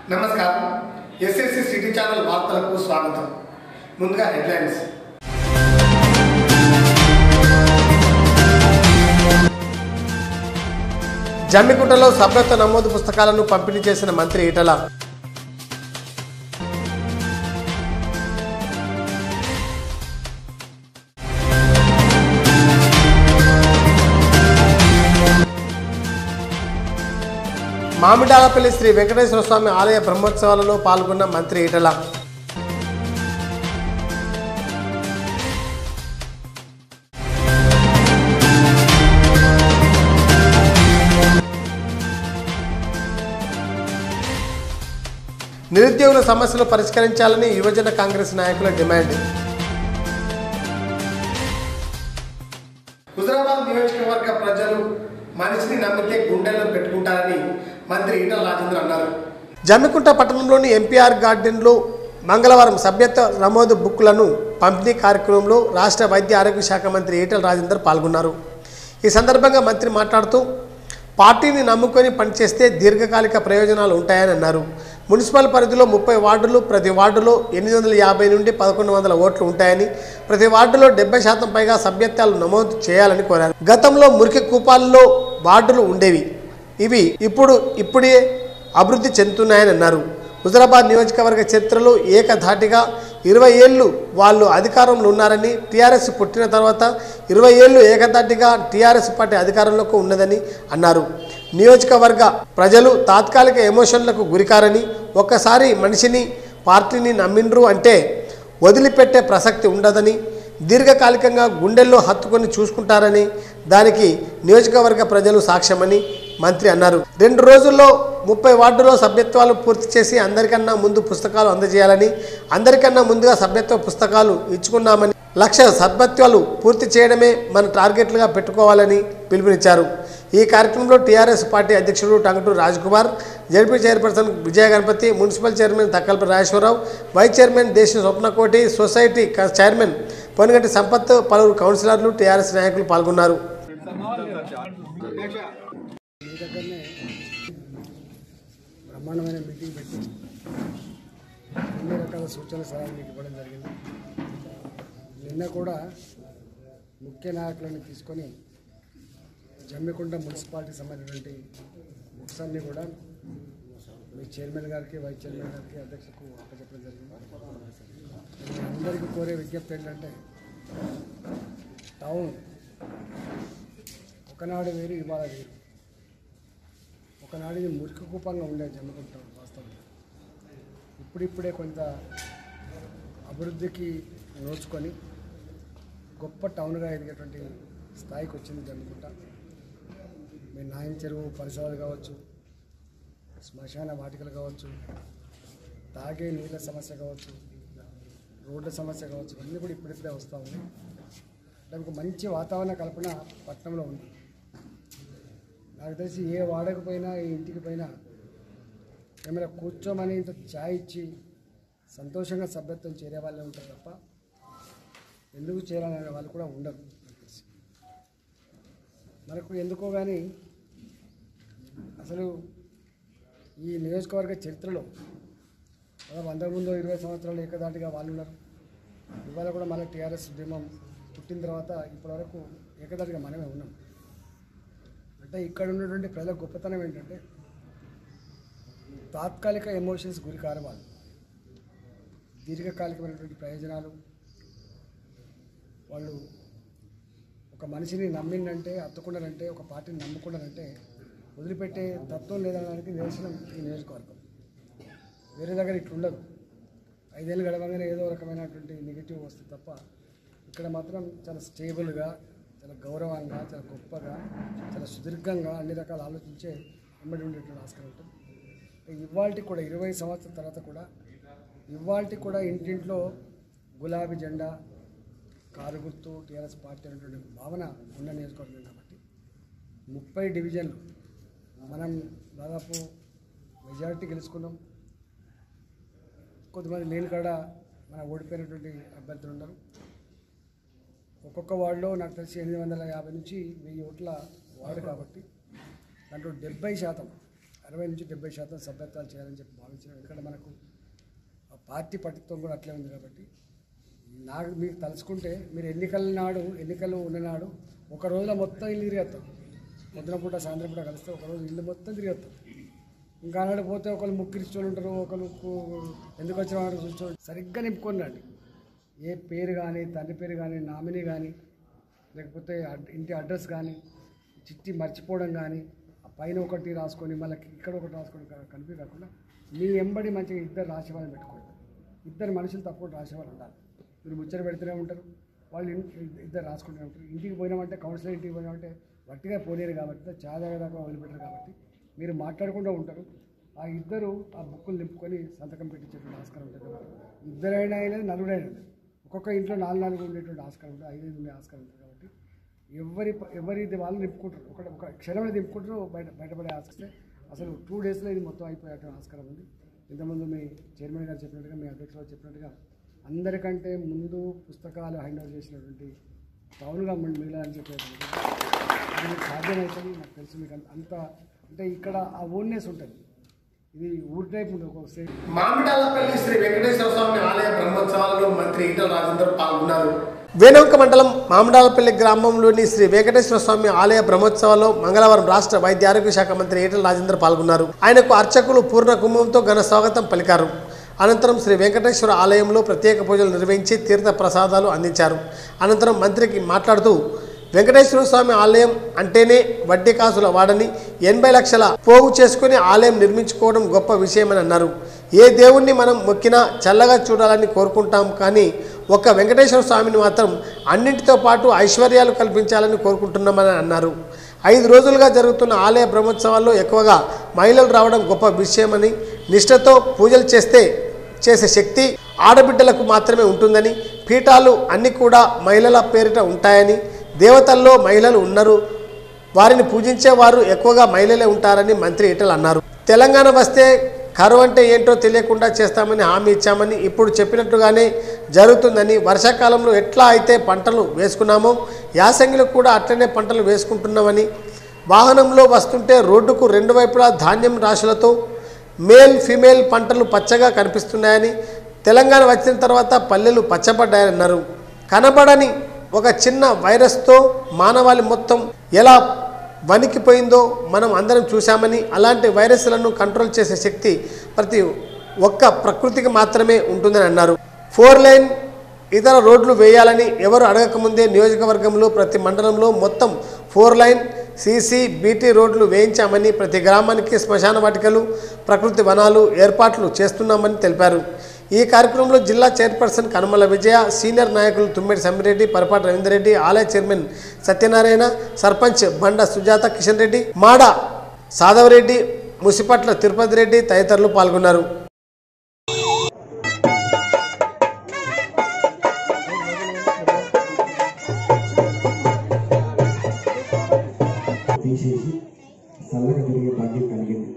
నమస్కారం SSC city channel వార్తలకు స్వాగతం ముందుగా హెడ్లైన్స్ జమ్మికుంటలో సభ్యత్వ నమోదు పుస్తకాలను పంపిణీ చేసిన మంత్రి ఈటల మామిడాలపల్లి శ్రీ వెంకటేశ్వర స్వామి ఆలయ బ్రహ్మోత్సవాలలో పాల్గొన్న మంత్రి ఈటల నిరుద్యోగుల సమస్యలు పరిష్కరించాలని యువజన కాంగ్రెస్ నాయకుల డిమాండ్ హుజరాబాద్ నియోజకవర్గ ప్రజలు మనిషిని నమ్మితే గుండెల్లో పెట్టుకుంటారని మంత్రి ఈటల రాజేంద్ర అన్నారు జమ్మికుంట పట్టణంలోని ఎంపీఆర్ గార్డెన్లో మంగళవారం సభ్యత్వ నమోదు బుక్లను పంపిణీ కార్యక్రమంలో రాష్ట్ర వైద్య ఆరోగ్య శాఖ మంత్రి ఈటల రాజేందర్ పాల్గొన్నారు ఈ సందర్భంగా మంత్రి మాట్లాడుతూ పార్టీని నమ్ముకొని పనిచేస్తే దీర్ఘకాలిక ప్రయోజనాలు ఉంటాయని అన్నారు మున్సిపల్ పరిధిలో ముప్పై వార్డులు ప్రతి వార్డులో ఎనిమిది వందల యాభై నుండి పదకొండు వందల ఓట్లు ఉంటాయని ప్రతి వార్డులో డెబ్బై శాతం పైగా సభ్యత్వాలు నమోదు చేయాలని కోరారు గతంలో మురికి కూపాల్లో వార్డులు ఉండేవి ఇవి ఇప్పుడు ఇప్పుడే అభివృద్ధి చెందుతున్నాయని అన్నారు హుజరాబాద్ నియోజకవర్గ చరిత్రలో ఏకధాటిగా ఇరవై ఏళ్ళు వాళ్ళు అధికారంలో ఉన్నారని టీఆర్ఎస్ పుట్టిన తర్వాత ఇరవై ఏళ్ళు ఏకధాటిగా టీఆర్ఎస్ పార్టీ అధికారంలోకి ఉన్నదని అన్నారు నియోజకవర్గ ప్రజలు తాత్కాలిక ఎమోషన్లకు గురికారని ఒక్కసారి మనిషిని పార్టీని నమ్మిండ్రు అంటే వదిలిపెట్టే ప్రసక్తి ఉండదని దీర్ఘకాలికంగా గుండెల్లో హత్తుకొని చూసుకుంటారని దానికి నియోజకవర్గ ప్రజలు సాక్ష్యమని మంత్రి అన్నారు రెండు రోజుల్లో ముప్పై వార్డులో సభ్యత్వాలు పూర్తి చేసి అందరికన్నా ముందు పుస్తకాలు అందజేయాలని అందరికన్నా ముందుగా సభ్యత్వ పుస్తకాలు ఇచ్చుకున్నామని లక్ష సభ్యత్వాలు పూర్తి చేయడమే మన టార్గెట్లుగా పెట్టుకోవాలని పిలుపునిచ్చారు ఈ కార్యక్రమంలో టీఆర్ఎస్ పార్టీ అధ్యక్షుడు Tanguturu Rajkumar ZP chairperson Vijaya Ganapathi municipal chairman తక్కల్ప రాజేశ్వరరావు వైస్ చైర్మన్ దేశ స్వప్నకోటి సొసైటీ క- చైర్మన్ పొనిగంటి సంపత్ పలువురు కౌన్సిలర్లు టీఆర్ఎస్ నాయకులు పాల్గొన్నారు మీ దగ్గరనే బ్రహ్మాండమైన మీటింగ్ పెట్టి అన్ని రకాల సూచనల సలహాలు మీకు ఇవ్వడం జరిగింది నిన్న కూడా ముఖ్య నాయకులను తీసుకొని జమ్మికుంట మున్సిపాలిటీకి సంబంధించినటువంటి బుక్స్ అన్నీ కూడా మీ చైర్మన్ గారికి వైస్ చైర్మన్ గారికి అధ్యక్షకు అప్పచెప్పడం జరిగింది మీ అందరికీ కోరే విజ్ఞప్తి ఏంటంటే టౌన్ ఒకనాడు వేరు ఇవాళ వేరు ఒకనాడు ఇది మురికి కూపంగా ఉండేది జమ్ముకుంటాం వాస్తవం ఇప్పుడిప్పుడే కొంత అభివృద్ధికి నోచుకొని గొప్ప టౌన్గా ఎదిగేటువంటి స్థాయికి వచ్చింది జమ్ముకుంట మీ నాయన చెరువు పరిసరాలు కావచ్చు శ్మశాన వాటికలు కావచ్చు తాగే నీళ్ళ సమస్య కావచ్చు రోడ్ల సమస్య కావచ్చు ఇవన్నీ కూడా ఇప్పుడిప్పుడే వస్తూ ఉన్నాయి దానికి మంచి వాతావరణ కల్పన పట్టణంలో ఉంది నాకు తెలిసి ఏ వాడకు పోయినా ఏ ఇంటికి పోయినా ఏమైనా కూర్చోమని ఇంత ఛాయ్ ఇచ్చి సంతోషంగా సభ్యత్వం చేరే వాళ్ళే ఉంటారు తప్ప ఎందుకు చేరాలనే వాళ్ళు కూడా ఉండరు నాకు తెలిసి మనకు ఎందుకో కానీ అసలు ఈ నియోజకవర్గ చరిత్రలో దాదాపు అంతకుముందు ఇరవై సంవత్సరాలు ఏకదాటిగా వాళ్ళు ఉన్నారు ఇవాళ కూడా మన టీఆర్ఎస్ ఉద్యమం పుట్టిన తర్వాత ఇప్పటివరకు ఏకదాటిగా మనమే ఉన్నాం అంటే ఇక్కడ ఉన్నటువంటి ప్రజల గొప్పతనం ఏంటంటే తాత్కాలిక ఎమోషన్స్ గురి కారు వాళ్ళు దీర్ఘకాలికమైనటువంటి ప్రయోజనాలు వాళ్ళు ఒక మనిషిని నమ్మిందంటే అత్తుకున్నారంటే ఒక పార్టీని నమ్ముకున్నారంటే వదిలిపెట్టే తత్వం లేదనడానికి నిదర్శనం ఈ నియోజకవర్గం వేరే దగ్గర ఇట్లుండదు ఐదేళ్ళు గడవగానే ఏదో రకమైనటువంటి నెగిటివ్ వస్తుంది తప్ప ఇక్కడ మాత్రం చాలా స్టేబుల్గా చాలా గౌరవంగా చాలా గొప్పగా చాలా సుదీర్ఘంగా అన్ని రకాలు ఆలోచించే వెంబడి ఉండేటువంటి ఆస్కారం ఉంటుంది ఇవాళకి కూడా ఇరవై సంవత్సరాల తర్వాత కూడా ఇవాళకి కూడా ఇంటింట్లో గులాబీ జెండా కారు గుర్తు టీఆర్ఎస్ పార్టీ అనేటువంటి భావన ఉన్న నియోజకవర్గం కాబట్టి ముప్పై డివిజన్లు మనం దాదాపు మెజారిటీ గెలుచుకున్నాం కొంతమంది లేని కాడ మన ఓడిపోయినటువంటి అభ్యర్థులు ఉన్నారు ఒక్కొక్క వార్డులో నాకు తెలిసి ఎనిమిది వందల యాభై నుంచి వెయ్యి ఓట్ల వార్డు కాబట్టి దాంట్లో డెబ్బై శాతం అరవై నుంచి డెబ్బై శాతం సభ్యత్వాలు చేయాలని చెప్పి భావించినాం ఇక్కడ మనకు ఆ పార్టీ పట్టుత్వం కూడా అట్లే ఉంది కాబట్టి నాకు మీకు తలుచుకుంటే మీరు ఎన్నికల నాడు ఎన్నికలు ఉన్ననాడు ఒక రోజులో మొత్తం ఇల్లు తిరిగేస్తాం పొద్దున పూట సాయంత్రం పూట కలిస్తే ఒక రోజు ఇల్లు మొత్తం తిరిగేస్తాం ఇంకా అన్నాడు పోతే ఒకళ్ళు ముక్కిరిచోళ్ళు ఉంటారు ఒకళ్ళు కు- ఎందుకు వచ్చిన వాడు చూసుకోండి సరిగ్గా నింపుకోండి ఏ పేరు కానీ తండ్రి పేరు కానీ నామినీ కానీ లేకపోతే అడ్- ఇంటి అడ్రస్ కానీ చిట్టి మర్చిపోవడం కానీ ఆ పైన ఒకటి రాసుకొని మళ్ళీ ఇక్కడ ఒకటి రాసుకొని క- కనిపి కాకుండా మీ ఎంబడి మంచిగా ఇద్దరు రాసేవాళ్ళని పెట్టుకోండి ఇద్దరు మనుషులు తప్పకుండా రాసేవాళ్ళు ఉండాలి మీరు ముచ్చట పెడుతూనే ఉంటారు వాళ్ళు ఇన్- ఇద్దరు రాసుకుంటూనే ఉంటారు ఇంటికి పోయినామంటే కౌన్సిలర్ ఇంటికి పోయినామంటే వట్టిగా పోలేరు కాబట్టి చాలా దాకా వదిలిపెట్టరు కాబట్టి మీరు మాట్లాడకుండా ఉంటారు ఆ ఇద్దరు ఆ బుక్కులు నింపుకొని సంతకం పెట్టించేటువంటి ఆస్కారం ఉంటుంది ఇద్దరైనా అయినా నలుగురైనా అయినా. ఒక్కొక్క ఇంట్లో నాలుగు నాలుగు ఉండేటువంటి ఆస్కారం ఉంటుంది ఐదు ఐదు ఉండే ఆస్కారం ఉంటుంది కాబట్టి ఎవరి ప- ఎవరిది వాళ్ళు నింపుకుంటారు ఒక ఒక క్షణంలో నింపుకుంటారు బయట బయటపడే ఆస్కస్తే అసలు టూ డేస్లో ఇది మొత్తం అయిపోయేటువంటి ఆస్కారం ఉంది ఇంతకుముందు మీ చైర్మన్ గారు చెప్పినట్టుగా మీ అధ్యక్షులు చెప్పినట్టుగా అందరికంటే ముందు పుస్తకాలు హ్యాండ్ ఓవర్ చేసినటువంటి పౌరులుగా మిగిలిన చెప్పేటువంటి అది మీకు సాధ్యమవుతుంది నాకు తెలుసు మీకు అంత- అంత అంటే ఇక్కడ ఆ ఓన్నెస్ ఉంటుంది ఇది ఊరి టైప్ ఉంటుంది ఒక స్టేట్ మామిడాలపల్లి శ్రీ వెంకటేశ్వర స్వామి ఆలయ బ్రహ్మోత్సవాలలో మంత్రి ఈటల రాజేందర్ పాల్గొన్నారు వేణుక మండలం మామిడాలపల్లి గ్రామంలోని శ్రీ వెంకటేశ్వర స్వామి ఆలయ బ్రహ్మోత్సవాల్లో మంగళవారం రాష్ట్ర వైద్య ఆరోగ్య శాఖ మంత్రి ఈటల రాజేందర్ పాల్గొన్నారు ఆయనకు అర్చకులు పూర్ణ కుంభంతో ఘన స్వాగతం పలికారు అనంతరం శ్రీ వెంకటేశ్వర ఆలయంలో ప్రత్యేక పూజలు నిర్వహించి తీర్థ ప్రసాదాలు అందించారు అనంతరం మంత్రికి మాట్లాడుతూ వెంకటేశ్వర స్వామి ఆలయం అంటేనే వడ్డీ కాసుల వాడని ఎనభై లక్షల పోగు చేసుకుని ఆలయం నిర్మించుకోవడం గొప్ప విషయమని అన్నారు ఏ దేవుణ్ణి మనం మొక్కినా చల్లగా చూడాలని కోరుకుంటాం కానీ ఒక్క వెంకటేశ్వర స్వామిని మాత్రం అన్నింటితో పాటు ఐశ్వర్యాలు కల్పించాలని కోరుకుంటున్నామని అన్నారు ఐదు రోజులుగా జరుగుతున్న ఆలయ బ్రహ్మోత్సవాల్లో ఎక్కువగా మహిళలు రావడం గొప్ప విషయమని నిష్ఠతో పూజలు చేస్తే చేసే శక్తి ఆడబిడ్డలకు మాత్రమే ఉంటుందని పీఠాలు అన్నీ కూడా మహిళల పేరిట ఉంటాయని దేవతల్లో మహిళలు ఉన్నారు వారిని పూజించేవారు ఎక్కువగా మహిళలే ఉంటారని మంత్రి ఈటలు అన్నారు తెలంగాణ వస్తే కరువు అంటే ఏంటో తెలియకుండా చేస్తామని హామీ ఇచ్చామని ఇప్పుడు చెప్పినట్టుగానే జరుగుతుందని వర్షాకాలంలో ఎట్లా అయితే పంటలు వేసుకున్నామో యాసంగిలో కూడా అట్లనే పంటలు వేసుకుంటున్నామని వాహనంలో వస్తుంటే రోడ్డుకు రెండు వైపులా ధాన్యం రాశులతో మేల్ ఫీమేల్ పంటలు పచ్చగా కనిపిస్తున్నాయని తెలంగాణ వచ్చిన తర్వాత పల్లెలు పచ్చబడ్డాయన్నారు కనబడని ఒక చిన్న వైరస్తో మానవాళి మొత్తం ఎలా వణికిపోయిందో మనం అందరం చూశామని అలాంటి వైరస్లను కంట్రోల్ చేసే శక్తి ప్రతి ఒక్క ప్రకృతికి మాత్రమే ఉంటుందని అన్నారు ఫోర్ లైన్ ఇతర రోడ్లు వేయాలని ఎవరు అడగకముందే నియోజకవర్గంలో ప్రతి మండలంలో మొత్తం ఫోర్ లైన్ సీసీ బీటీ రోడ్లు వేయించామని ప్రతి గ్రామానికి శ్మశాన వాటికలు ప్రకృతి వనాలు ఏర్పాట్లు చేస్తున్నామని తెలిపారు ఈ కార్యక్రమంలో జిల్లా చైర్పర్సన్ కనుమల విజయ సీనియర్ నాయకులు తుమ్మిడి సమ్మిరెడ్డి పరపాటి రవీందర్రెడ్డి ఆలయ చైర్మన్ సత్యనారాయణ సర్పంచ్ బండ సుజాత కిషన్ రెడ్డి మాడ సాదవరెడ్డి ముసిపట్ల తిరుపతి రెడ్డి తదితరులు పాల్గొన్నారు తీసేసి చల్లగా తిరిగే భాగ్యం కలిగింది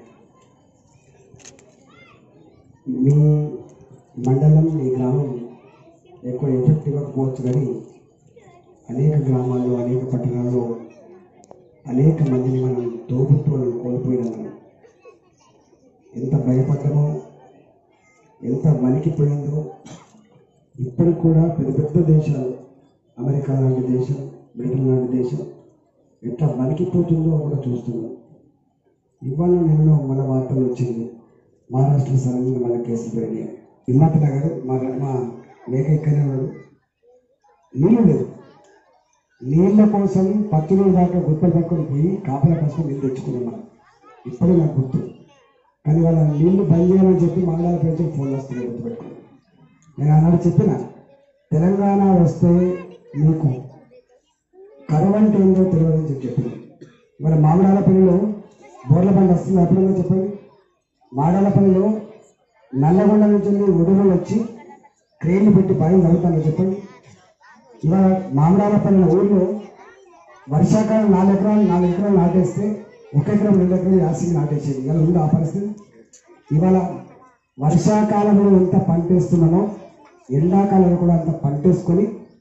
మీ మండలం మీ గ్రామం ఎక్కువ ఎఫెక్ట్ ఇవ్వకపోవచ్చు కానీ అనేక గ్రామాల్లో అనేక పట్టణాల్లో అనేక మందిని మనం తోబుట్టువులను కోల్పోయినాం మనం ఎంత భయపడ్డామో ఎంత వణికిపోయిందో ఇప్పటికి కూడా పెద్ద పెద్ద దేశాలు అమెరికా లాంటి దేశం బ్రిటన్ లాంటి దేశం ఎట్లా వణికిపోతుందో కూడా చూస్తున్నాం ఇవాళ నిన్న మన వార్తలు వచ్చింది మహారాష్ట్ర సడన్గా మన కేసులు పెరిగాయి హిమ్మత్ నగర్ మా మా మేక ఇక్కడే ఉన్నాడు నీళ్ళు లేదు నీళ్ళ కోసం పత్తులు దాకా గుప్పలు పట్టుకొని పోయి కాపల కోసం నీళ్ళు తెచ్చుకున్నాం మనం ఇప్పుడే నాకు గుర్తు కానీ వాళ్ళ నీళ్లు బంద్ చేయాలని చెప్పి మండల పెంచి ఫోన్ వస్తున్నాయి గుర్తుపెట్టుకుని నేను అన్నాడు చెప్పిన తెలంగాణ వస్తే మీకు కరువు అంటే ఏంటో తెలియదని చెప్పి చెప్పింది మరి మామిడాలపల్లిలో బోర్ల బండి వస్తుంది ఎప్పుడన్నా చెప్పండి మామిడాలపల్లిలో నల్లగొండ నుంచి ఉడుగులు వచ్చి క్రేన్లు పెట్టి భయం చదువుతాను చెప్పండి ఇవాళ మామిడాలపల్లి ఊళ్ళో వర్షాకాలం నాలుగు ఎకరాలు నాలుగు ఎకరాలు నాటేస్తే ఒక ఎకరం రెండు ఎకరాలు యాసింగ్ నాటేసేది ఇవాళ ఉంది ఆ పరిస్థితి ఇవాళ వర్షాకాలంలో ఎంత పంట వేస్తున్నామో ఎండాకాలంలో కూడా అంత పంట వేసుకొని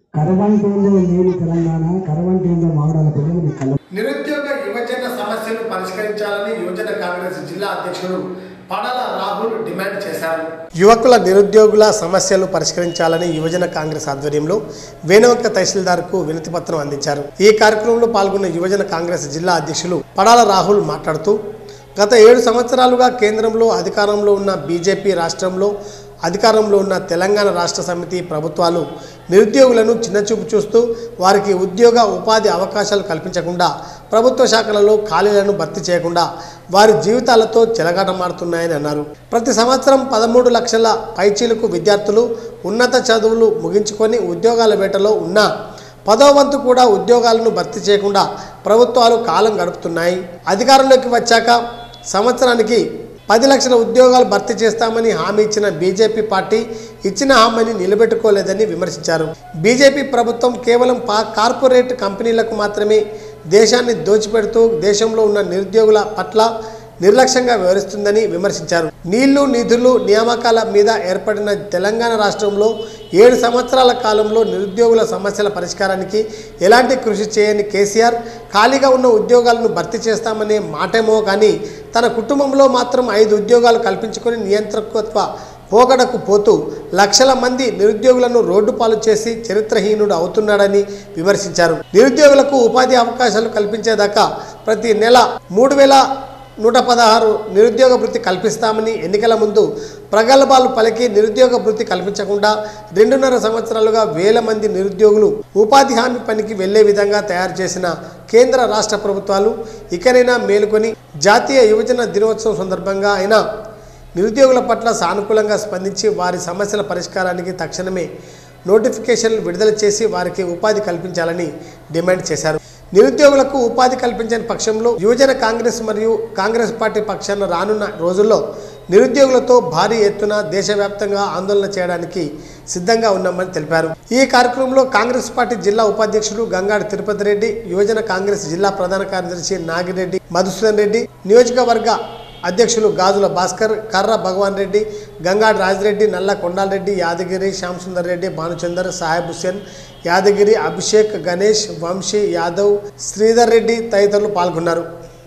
కరవంటి ఏందో లేని తెలంగాణ కరవంటి ఏందో మామిడాల ప్రజలు మీ కళ్ళ నిరుద్యోగ యువజన సమస్యలు పరిష్కరించాలని యువజన కాంగ్రెస్ జిల్లా అధ్యక్షుడు పడాల రాహుల్ డిమాండ్ చేశారు యువకుల నిరుద్యోగుల సమస్యలు పరిష్కరించాలని యువజన కాంగ్రెస్ ఆధ్వర్యంలో వేణువక్క తహసీల్దార్కు వినతి పత్రం అందించారు ఈ కార్యక్రమంలో పాల్గొన్న యువజన కాంగ్రెస్ జిల్లా అధ్యక్షులు పడాల రాహుల్ మాట్లాడుతూ గత ఏడు సంవత్సరాలుగా కేంద్రంలో అధికారంలో ఉన్న బీజేపీ రాష్ట్రంలో అధికారంలో ఉన్న తెలంగాణ రాష్ట్ర సమితి ప్రభుత్వాలు నిరుద్యోగులను చిన్నచూపు చూస్తూ వారికి ఉద్యోగ ఉపాధి అవకాశాలు కల్పించకుండా ప్రభుత్వ శాఖలలో ఖాళీలను భర్తీ చేయకుండా వారి జీవితాలతో చెలగాటమాడుతున్నాయని అన్నారు ప్రతి సంవత్సరం పదమూడు లక్షల పైచీలకు విద్యార్థులు ఉన్నత చదువులు ముగించుకొని ఉద్యోగాల వేటలో ఉన్న పదో వంతు కూడా ఉద్యోగాలను భర్తీ చేయకుండా ప్రభుత్వాలు కాలం గడుపుతున్నాయి అధికారంలోకి వచ్చాక సంవత్సరానికి పది లక్షల ఉద్యోగాలు భర్తీ చేస్తామని హామీ ఇచ్చిన బీజేపీ పార్టీ ఇచ్చిన హామీని నిలబెట్టుకోలేదని విమర్శించారు బీజేపీ ప్రభుత్వం కేవలం పా కార్పొరేట్ కంపెనీలకు మాత్రమే దేశాన్ని దోచిపెడుతూ దేశంలో ఉన్న నిరుద్యోగుల పట్ల నిర్లక్ష్యంగా వ్యవహరిస్తుందని విమర్శించారు నీళ్లు నిధులు నియామకాల మీద ఏర్పడిన తెలంగాణ రాష్ట్రంలో ఏడు సంవత్సరాల కాలంలో నిరుద్యోగుల సమస్యల పరిష్కారానికి ఎలాంటి కృషి చేయని కేసీఆర్ ఖాళీగా ఉన్న ఉద్యోగాలను భర్తీ చేస్తామనే మాటేమో కానీ తన కుటుంబంలో మాత్రం ఐదు ఉద్యోగాలు కల్పించుకొని నియంత్రకత్వ పోకడకు పోతూ లక్షల మంది నిరుద్యోగులను రోడ్డు పాలు చేసి చరిత్రహీనుడు అవుతున్నాడని విమర్శించారు నిరుద్యోగులకు ఉపాధి అవకాశాలు కల్పించేదాకా ప్రతి నెల మూడు వేల నూట పదహారు నిరుద్యోగ వృత్తి కల్పిస్తామని ఎన్నికల ముందు ప్రగల్భాలు పలికి నిరుద్యోగ వృత్తి కల్పించకుండా రెండున్నర సంవత్సరాలుగా వేల మంది నిరుద్యోగులు ఉపాధి హామీ పనికి వెళ్లే విధంగా తయారు చేసిన కేంద్ర రాష్ట్ర ప్రభుత్వాలు ఇకనైనా మేలుకొని జాతీయ యువజన దినోత్సవం సందర్భంగా అయినా నిరుద్యోగుల పట్ల సానుకూలంగా స్పందించి వారి సమస్యల పరిష్కారానికి తక్షణమే నోటిఫికేషన్లు విడుదల చేసి వారికి ఉపాధి కల్పించాలని డిమాండ్ చేశారు నిరుద్యోగులకు ఉపాధి కల్పించని పక్షంలో యువజన కాంగ్రెస్ మరియు కాంగ్రెస్ పార్టీ పక్షాన రానున్న రోజుల్లో నిరుద్యోగులతో భారీ ఎత్తున దేశవ్యాప్తంగా ఆందోళన చేయడానికి సిద్ధంగా ఉన్నామని తెలిపారు ఈ కార్యక్రమంలో కాంగ్రెస్ పార్టీ జిల్లా ఉపాధ్యక్షుడు గంగాడి తిరుపతి రెడ్డి యువజన కాంగ్రెస్ జిల్లా ప్రధాన కార్యదర్శి నాగిరెడ్డి మధుసూదన్ రెడ్డి నియోజకవర్గ అధ్యక్షులు గాజుల భాస్కర్ కర్ర భగవాన్ రెడ్డి గంగాడి రాజిరెడ్డి నల్ల కొండాలరెడ్డి యాదగిరి శ్యామ్ సుందర్ రెడ్డి భానుచందర్ సాహెబ్ హుస్సేన్ యాదగిరి అభిషేక్ గణేష్ వంశీ యాదవ్ శ్రీధర్ రెడ్డి తదితరులు పాల్గొన్నారు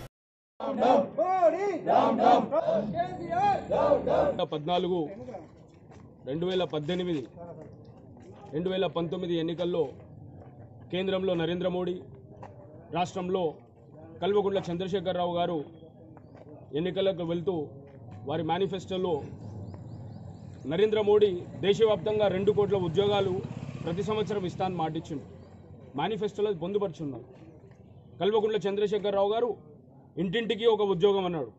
పద్నాలుగు రెండు వేల పద్దెనిమిది రెండు వేల పంతొమ్మిది ఎన్నికల్లో కేంద్రంలో నరేంద్ర మోడీ రాష్ట్రంలో కల్వకుంట్ల చంద్రశేఖరరావు గారు ఎన్నికలకు వెళ్తూ వారి మేనిఫెస్టోలో నరేంద్ర మోడీ దేశవ్యాప్తంగా రెండు కోట్ల ఉద్యోగాలు ప్రతి సంవత్సరం ఇస్తానని మాటిచ్చిండు మేనిఫెస్టోలో పొందుపరుచున్నారు కల్వకుంట్ల చంద్రశేఖరరావు గారు ఇంటింటికి ఒక ఉద్యోగం అన్నాడు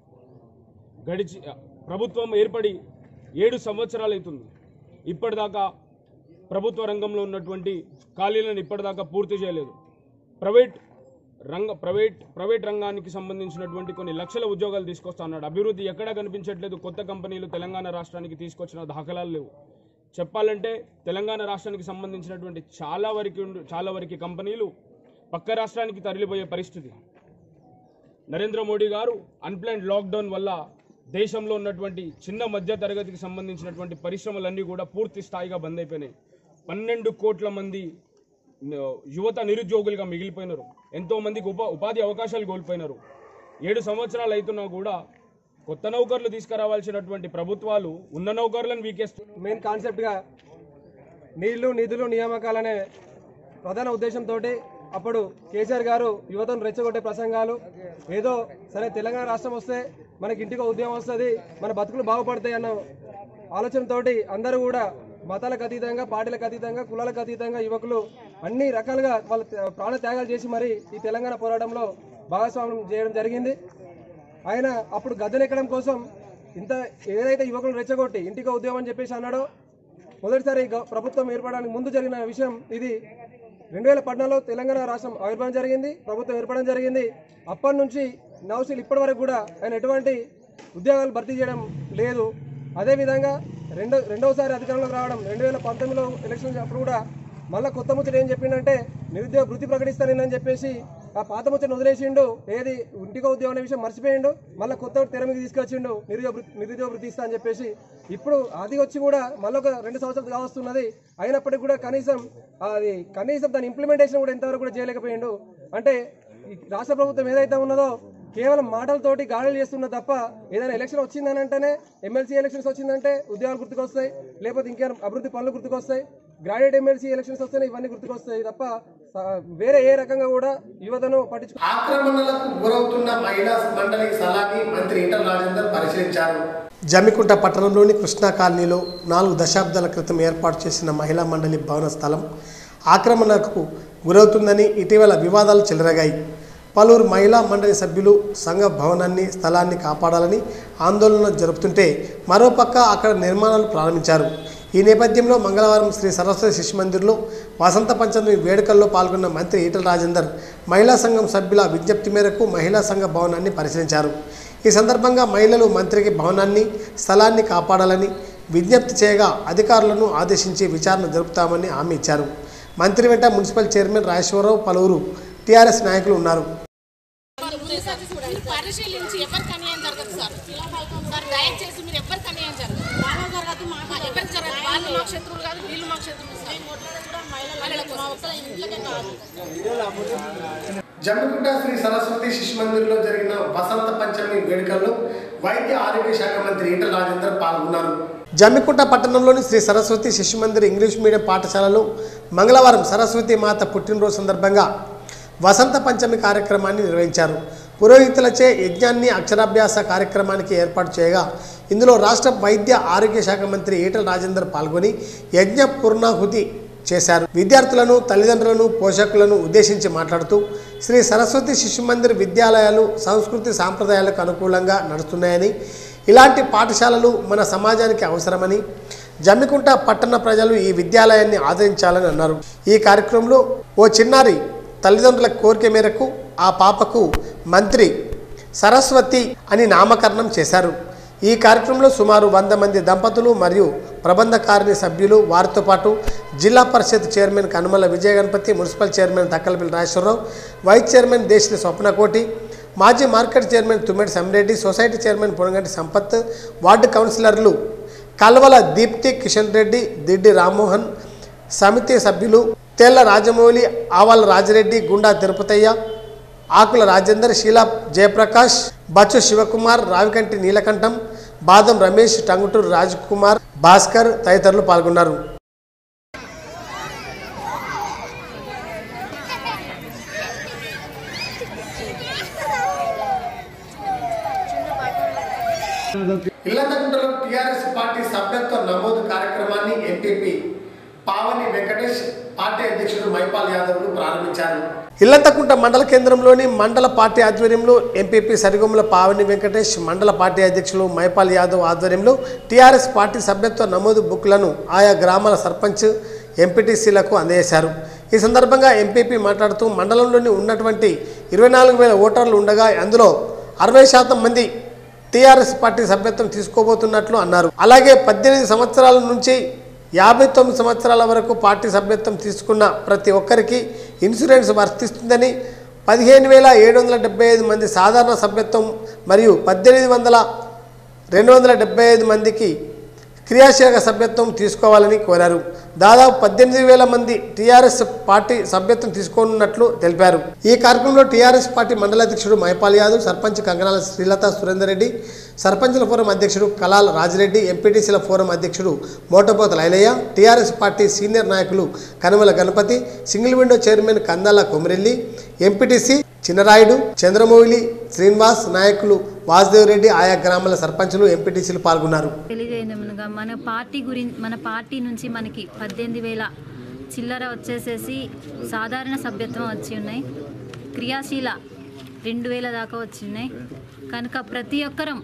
గడిచి ప్రభుత్వం ఏర్పడి ఏడు సంవత్సరాలు అవుతుంది ఇప్పటిదాకా ప్రభుత్వ రంగంలో ఉన్నటువంటి ఖాళీలను ఇప్పటిదాకా పూర్తి చేయలేదు ప్రైవేట్ రంగ ప్రైవేట్ ప్రైవేట్ రంగానికి సంబంధించినటువంటి కొన్ని లక్షల ఉద్యోగాలు తీసుకొస్తా అన్నాడు అభివృద్ధి ఎక్కడా కనిపించట్లేదు కొత్త కంపెనీలు తెలంగాణ రాష్ట్రానికి తీసుకొచ్చిన దాఖలాలు లేవు చెప్పాలంటే తెలంగాణ రాష్ట్రానికి సంబంధించినటువంటి చాలా వరకు ఉండు- చాలా వరకు కంపెనీలు పక్క రాష్ట్రానికి తరలిపోయే పరిస్థితి నరేంద్ర మోడీ గారు అన్ప్లాన్డ్ లాక్డౌన్ వల్ల దేశంలో ఉన్నటువంటి చిన్న మధ్య తరగతికి సంబంధించినటువంటి పరిశ్రమలన్నీ కూడా పూర్తి స్థాయిగా బంద్ అయిపోయినాయి పన్నెండు కోట్ల మంది న- యువత నిరుద్యోగులుగా మిగిలిపోయినారు ఎంతో మందికి ఉపా ఉపాధి అవకాశాలు కోల్పోయినారు ఏడు సంవత్సరాలు అవుతున్నా కూడా కొత్త నౌకర్లు తీసుకురావాల్సినటువంటి ప్రభుత్వాలు ఉన్న నౌకర్లను వీకేస్తూ మెయిన్ కాన్సెప్ట్గా నీళ్లు నిధులు నియామకాలనే ప్రధాన ఉద్దేశంతో అప్పుడు కేసీఆర్ గారు యువతను రెచ్చగొట్టే ప్రసంగాలు ఏదో సరే తెలంగాణ రాష్ట్రం వస్తే మనకి ఇంటికి ఉద్యమం వస్తుంది మన బతుకులు బాగుపడతాయి అన్న ఆలోచనతోటి అందరూ కూడా మతాలకు అతీతంగా పార్టీలకు అతీతంగా కులాలకు అతీతంగా యువకులు అన్ని రకాలుగా వాళ్ళ త్యా- ప్రాణ త్యాగాలు చేసి మరి ఈ తెలంగాణ పోరాటంలో భాగస్వామ్యం చేయడం జరిగింది ఆయన అప్పుడు గద్దెనెక్కడం కోసం ఇంత ఏదైతే యువకులు రెచ్చగొట్టి ఇంటికి ఉద్యోగం అని చెప్పేసి అన్నాడో మొదటిసారి గ- ప్రభుత్వం ఏర్పడడానికి ముందు జరిగిన విషయం ఇది రెండు వేల పద్నాలుగులో తెలంగాణ రాష్ట్రం ఆవిర్భావం జరిగింది ప్రభుత్వం ఏర్పడడం జరిగింది అప్పటి నుంచి నౌసిల్ ఇప్పటి వరకు కూడా ఆయన ఎటువంటి ఉద్యోగాలు భర్తీ చేయడం లేదు అదేవిధంగా రెండో రెండవసారి అధికారంలోకి రావడం రెండు వేల పంతొమ్మిదిలో ఎలక్షన్ అప్పుడు కూడా మళ్ళీ కొత్త ముచ్చట ఏం చెప్పిండంటే నిరుద్యోగ వృత్తి ప్రకటిస్తానని చెప్పేసి ఆ పాత ముచ్చని వదిలేసిండు ఏది ఇంటికో ఉద్యోగం అనే విషయం మర్చిపోయిండు మళ్ళీ కొత్త ఒకటి తెర మీద తీసుకొచ్చిండు నిరుద్యోగ వృత్తి- నిరుద్యోగ వృత్తి ఇస్తా అని చెప్పేసి ఇప్పుడు అది వచ్చి కూడా మళ్ళీ ఒక రెండు సంవత్సరాలు కావస్తున్నది అయినప్పటికీ కూడా కనీసం అది కనీసం దాని ఇంప్లిమెంటేషన్ కూడా ఇంతవరకు కూడా చేయలేకపోయిండు అంటే ఈ రాష్ట్ర ప్రభుత్వం ఏదైతే ఉన్నదో కేవలం మాటలతోటి గాడులు చేస్తున్న తప్ప ఏదైనా ఎలక్షన్ వచ్చిందని అంటేనే ఎమ్మెల్సీ ఎలక్షన్స్ వచ్చిందంటే ఉద్యోగాలు గుర్తుకొస్తాయి లేకపోతే ఇంకేమైనా అభివృద్ధి పనులు గుర్తుకొస్తాయి గ్రాడ్యుయేట్ ఎమ్మెల్సీ ఎలక్షన్స్ వస్తేనే ఇవన్నీ గుర్తుకొస్తాయి తప్ప ఆ, వేరే ఏ రకంగా కూడా యువతను పట్టించు ఆక్రమణలకు గురవుతున్న మహిళా మండలి స్థలాన్ని మంత్రి ఈటల రాజేందర్ పరిశీలించారు జమ్మికుంట పట్టణంలోని కృష్ణా కాలనీలో నాలుగు దశాబ్దాల క్రితం ఏర్పాటు చేసిన మహిళా మండలి భవన స్థలం ఆక్రమణకు గురవుతుందని ఇటీవల వివాదాలు చెలరగాయి పలువురు మహిళా మండలి సభ్యులు సంఘ భవనాన్ని స్థలాన్ని కాపాడాలని ఆందోళన జరుపుతుంటే మరోపక్క అక్కడ నిర్మాణాలు ప్రారంభించారు ఈ నేపథ్యంలో మంగళవారం శ్రీ సరస్వతి శిశు మందిర్లో వసంత పంచమి వేడుకల్లో పాల్గొన్న మంత్రి ఈటల రాజేందర్ మహిళా సంఘం సభ్యుల విజ్ఞప్తి మేరకు మహిళా సంఘ భవనాన్ని పరిశీలించారు ఈ సందర్భంగా మహిళలు మంత్రికి భవనాన్ని స్థలాన్ని కాపాడాలని విజ్ఞప్తి చేయగా అధికారులను ఆదేశించి విచారణ జరుపుతామని హామీ ఇచ్చారు మంత్రి వెంట మున్సిపల్ చైర్మన్ రాజేశ్వరరావు పలువురు టీఆర్ఎస్ నాయకులు ఉన్నారు మీరు పరిశీలించి ఎవరికి అన్యాయం జరగదు సార్ సార్ దయచేసి మీరు ఎవరికి అన్యాయం జరగదు వాళ్ళ జరగదు మాకు ఎవరికి జరగదు వాళ్ళు మాకు శత్రువులు కాదు వీళ్ళు మాకు శత్రువులు సార్. మహిళలకు మా ఒక్కళ్ళ ఇంట్లోకే కాదు జమ్మికుంట శ్రీ సరస్వతి శిశు మందిర్లో జరిగిన వసంత పంచమి వేడుకల్లో వైద్య ఆరోగ్య శాఖ మంత్రి ఈటల రాజేందర్ పాల్గొన్నారు జమ్మికుంట పట్టణంలోని శ్రీ సరస్వతి శిశు మందిర్ ఇంగ్లీష్ మీడియం పాఠశాలలో మంగళవారం సరస్వతి మాత పుట్టినరోజు సందర్భంగా వసంత పంచమి కార్యక్రమాన్ని నిర్వహించారు పురోహితులచే యజ్ఞాన్ని అక్షరాభ్యాస కార్యక్రమానికి ఏర్పాటు చేయగా ఇందులో రాష్ట్ర వైద్య ఆరోగ్య శాఖ మంత్రి ఈటల రాజేందర్ పాల్గొని యజ్ఞ పూర్ణాహుతి చేశారు విద్యార్థులను తల్లిదండ్రులను పోషకులను ఉద్దేశించి మాట్లాడుతూ శ్రీ సరస్వతి శిశు మందిర్ విద్యాలయాలు సంస్కృతి సాంప్రదాయాలకు అనుకూలంగా నడుస్తున్నాయని ఇలాంటి పాఠశాలలు మన సమాజానికి అవసరమని జమ్మికుంట పట్టణ ప్రజలు ఈ విద్యాలయాన్ని ఆదరించాలని అన్నారు ఈ కార్యక్రమంలో ఓ చిన్నారి తల్లిదండ్రుల కోరిక మేరకు ఆ పాపకు మంత్రి సరస్వతి అని నామకరణం చేశారు ఈ కార్యక్రమంలో సుమారు వంద మంది దంపతులు మరియు ప్రబంధకారిణి సభ్యులు వారితో పాటు Zilla Parishad chairman Kanumala Vijaya Ganapathi municipal chairman Dakkalapalli Rajeshwar Rao vice chairman Desini Swapnakoti మాజీ market chairman Tummedi Sammi Reddy society chairman Ponaganti Sampath ward కౌన్సిలర్లు కల్వల దీప్తి కిషన్ రెడ్డి దిడ్డి రామ్మోహన్ సమితి సభ్యులు తెల్ల రాజమౌళి ఆవాల రాజిరెడ్డి గుండా తిరుపతయ్య ఆకుల రాజేందర్ శీలా జయప్రకాష్ బచ్చు శివకుమార్ రావికంటి నీలకంఠం బాదం రమేష్ టంగుటూరు రాజ్కుమార్ భాస్కర్ తదితరులు పాల్గొన్నారు ఇళ్లకుంటలో టీఆర్ఎస్ పార్టీ సభ్యత్వ నమోదు కార్యక్రమాన్ని ఎంపీపీ పావని వెంకటేష్ పార్టీ అధ్యక్షుడు మైపాల్ యాదవ్లు ప్రారంభించారు ఇల్లంతకుంట మండల కేంద్రంలోని మండల పార్టీ ఆధ్వర్యంలో ఎంపీపీ సరిగొమ్మల పావని వెంకటేష్ మండల పార్టీ అధ్యక్షులు మైపాల్ యాదవ్ ఆధ్వర్యంలో టీఆర్ఎస్ పార్టీ సభ్యత్వ నమోదు బుక్లను ఆయా గ్రామాల సర్పంచ్ ఎంపీటీసీలకు అందజేశారు ఈ సందర్భంగా ఎంపీపీ మాట్లాడుతూ మండలంలోని ఉన్నటువంటి ఇరవై నాలుగు వేల ఓటర్లు ఉండగా అందులో అరవై శాతం మంది టీఆర్ఎస్ పార్టీ సభ్యత్వం తీసుకోబోతున్నట్లు అన్నారు అలాగే పద్దెనిమిది సంవత్సరాల నుంచి యాభై తొమ్మిది సంవత్సరాల వరకు పార్టీ సభ్యత్వం తీసుకున్న ప్రతి ఒక్కరికి ఇన్సూరెన్స్ వర్తిస్తుందని పదిహేను వేల ఏడు వందల డెబ్బై ఐదు మంది సాధారణ సభ్యత్వం మరియు పద్దెనిమిది వందల రెండు వందల డెబ్బై ఐదు మందికి క్రియాశీలక సభ్యత్వం తీసుకోవాలని కోరారు దాదాపు పద్దెనిమిది వేల మంది టీఆర్ఎస్ పార్టీ సభ్యత్వం తీసుకోనున్నట్లు తెలిపారు ఈ కార్యక్రమంలో టీఆర్ఎస్ పార్టీ మండల అధ్యక్షుడు మైపాల్ యాదవ్ సర్పంచ్ కంగనాల శ్రీలత సురేందర్ రెడ్డి సర్పంచుల ఫోరం అధ్యక్షుడు కలాల్ రాజిరెడ్డి ఎంపీటీసీల ఫోరం అధ్యక్షుడు Motapotha Lailaiah TRS party senior నాయకులు Kanumala Ganapathi single window chairman Kandala Komarelli MPTC Chinnarayudu Chandramouli Srinivas నాయకులు వాసుదేవ్ రెడ్డి ఆయా గ్రామాల సర్పంచులు ఎంపీటీసీలు పాల్గొన్నారు తెలియజేయమనగా మన పార్టీ గురించి మన పార్టీ నుంచి మనకి పద్దెనిమిది వేల చిల్లర వచ్చేసేసి సాధారణ సభ్యత్వం వచ్చి ఉన్నాయి క్రియాశీల రెండు వేల దాకా వచ్చినాయి కనుక ప్రతి ఒక్కరం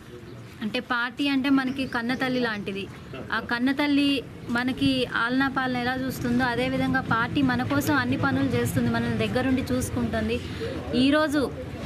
అంటే పార్టీ అంటే మనకి కన్నతల్లి లాంటిది ఆ కన్నతల్లి మనకి ఆలనా పాలన ఎలా చూస్తుందో అదేవిధంగా పార్టీ మన కోసం అన్ని పనులు చేస్తుంది మనల్ని దగ్గరుండి చూసుకుంటుంది ఈరోజు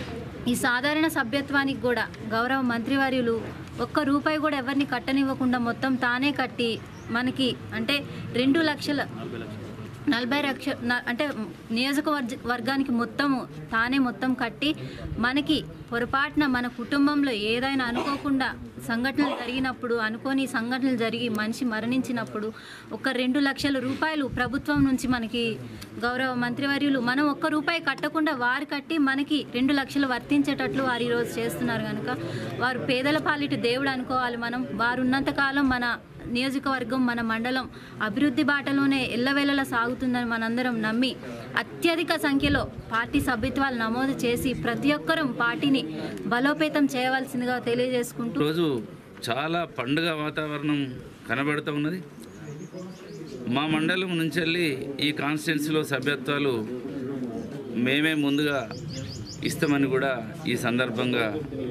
ఈ సాధారణ సభ్యత్వానికి కూడా గౌరవ మంత్రివర్యులు ఒక్క రూపాయి కూడా ఎవరిని కట్టనివ్వకుండా మొత్తం తానే కట్టి మనకి అంటే రెండు లక్షల నలభై లక్ష న- అంటే నియోజకవర్గ వర్గానికి మొత్తము తానే మొత్తం కట్టి మనకి పొరపాటున మన కుటుంబంలో ఏదైనా అనుకోకుండా సంఘటనలు జరిగినప్పుడు అనుకోని సంఘటనలు జరిగి మనిషి మరణించినప్పుడు ఒక రెండు లక్షల రూపాయలు ప్రభుత్వం నుంచి మనకి గౌరవ మంత్రివర్యులు మనం ఒక్క రూపాయి కట్టకుండా వారు కట్టి మనకి రెండు లక్షలు వర్తించేటట్లు వారు ఈరోజు చేస్తున్నారు కనుక వారు పేదల పాలిటి దేవుడు అనుకోవాలి మనం వారు ఉన్నంతకాలం మన నియోజకవర్గం మన మండలం అభివృద్ధి బాటలోనే ఎల్లవేళలా సాగుతుందని మనందరం నమ్మి అత్యధిక సంఖ్యలో పార్టీ సభ్యత్వాలు నమోదు చేసి ప్రతి ఒక్కరూ పార్టీని బలోపేతం చేయవలసిందిగా తెలియజేసుకుంటూ రోజు చాలా పండుగ వాతావరణం కనబడుతూ ఉన్నది మా మండలం నుంచి వెళ్ళి ఈ కాన్స్టిట్యున్సీలో సభ్యత్వాలు మేమే ముందుగా ఇస్తామని కూడా ఈ సందర్భంగా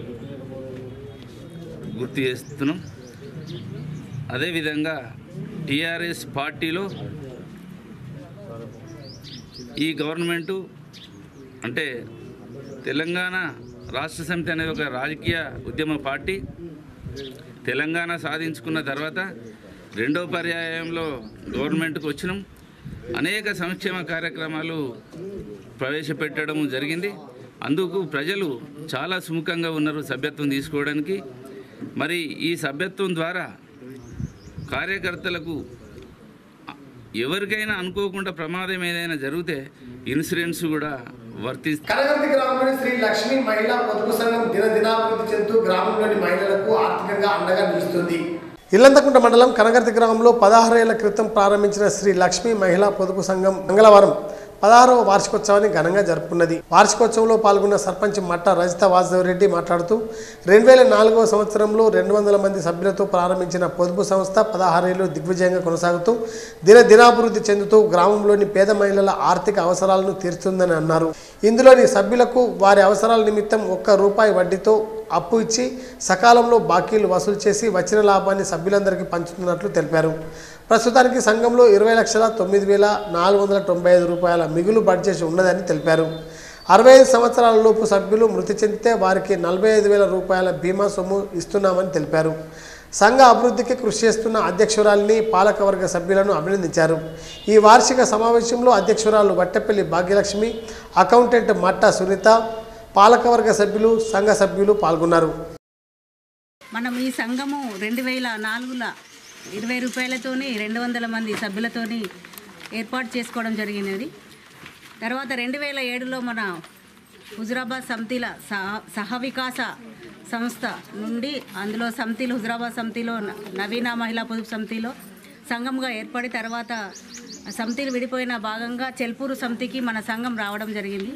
గుర్తు చేస్తున్నాం అదేవిధంగా టీఆర్ఎస్ పార్టీలో ఈ గవర్నమెంటు అంటే తెలంగాణ రాష్ట్ర సమితి అనేది ఒక రాజకీయ ఉద్యమ పార్టీ తెలంగాణ సాధించుకున్న తర్వాత రెండో పర్యాయంలో గవర్నమెంట్కి వచ్చినాం అనేక సంక్షేమ కార్యక్రమాలు ప్రవేశపెట్టడం జరిగింది అందుకు ప్రజలు చాలా సుముఖంగా ఉన్నారు సభ్యత్వం తీసుకోవడానికి మరి ఈ సభ్యత్వం ద్వారా కార్యకర్తలకు ఎవరికైనా అనుకోకుండా ప్రమాదం ఏదైనా జరిగితే ఇన్సూరెన్స్ కూడా వర్తిస్తుంది కనగర్తి గ్రామంలోని శ్రీ లక్ష్మీ మహిళా పొదుపు సంఘం దినదినాభివృద్ధి చెందుతూ గ్రామంలోని మహిళలకు ఆర్థికంగా అండగా నిలుస్తుంది ఇల్లంతకుంట మండలం కనగర్తి గ్రామంలో పదహారు ఏళ్ల క్రితం ప్రారంభించిన శ్రీ లక్ష్మీ మహిళా పొదుపు సంఘం మంగళవారం పదహారవ వార్షికోత్సవాన్ని ఘనంగా జరుపుకున్నది వార్షికోత్సవంలో పాల్గొన్న సర్పంచ్ మట్ట రజిత వాసుదేవరెడ్డి మాట్లాడుతూ రెండు వేల నాలుగవ సంవత్సరంలో రెండు వందల మంది సభ్యులతో ప్రారంభించిన పొదుపు సంస్థ పదహారేళ్లు దిగ్విజయంగా కొనసాగుతూ దిన దినాభివృద్ధి చెందుతూ గ్రామంలోని పేద మహిళల ఆర్థిక అవసరాలను తీరుస్తుందని అన్నారు ఇందులోని సభ్యులకు వారి అవసరాల నిమిత్తం ఒక్క రూపాయి వడ్డీతో అప్పు ఇచ్చి సకాలంలో బాకీలు వసూలు చేసి వచ్చిన లాభాన్ని సభ్యులందరికీ పంచుతున్నట్లు తెలిపారు ప్రస్తుతానికి సంఘంలో ఇరవై లక్షల తొమ్మిది వేల నాలుగు వందల తొంభై ఐదు రూపాయల మిగులు బడ్జెట్ ఉన్నదని తెలిపారు అరవై ఐదు సంవత్సరాల లోపు సభ్యులు మృతి చెందితే వారికి నలభై ఐదు వేల రూపాయల బీమా సొమ్ము ఇస్తున్నామని తెలిపారు సంఘ అభివృద్ధికి కృషి చేస్తున్న అధ్యక్షురాలిని పాలకవర్గ సభ్యులను అభినందించారు ఈ వార్షిక సమావేశంలో అధ్యక్షురాలు వట్టెపల్లి భాగ్యలక్ష్మి అకౌంటెంట్ మట్ట సునీత పాలకవర్గ సభ్యులు సంఘ సభ్యులు పాల్గొన్నారు మనం ఈ సంఘము రెండు వేల నాలుగులో ఇరవై రూపాయలతోని రెండు వందల మంది సభ్యులతోని ఏర్పాటు చేసుకోవడం జరిగినది తర్వాత రెండు వేల ఏడులో మన హుజురాబాద్ సమితిల సహ సహవికాస సంస్థ నుండి అందులో సమితిలు హుజురాబాద్ సమితిలో న- నవీన మహిళా పొదుపు సమితిలో సంఘంగా ఏర్పడి తర్వాత సమితిలు విడిపోయిన భాగంగా చెల్పూరు సమితికి మన సంఘం రావడం జరిగింది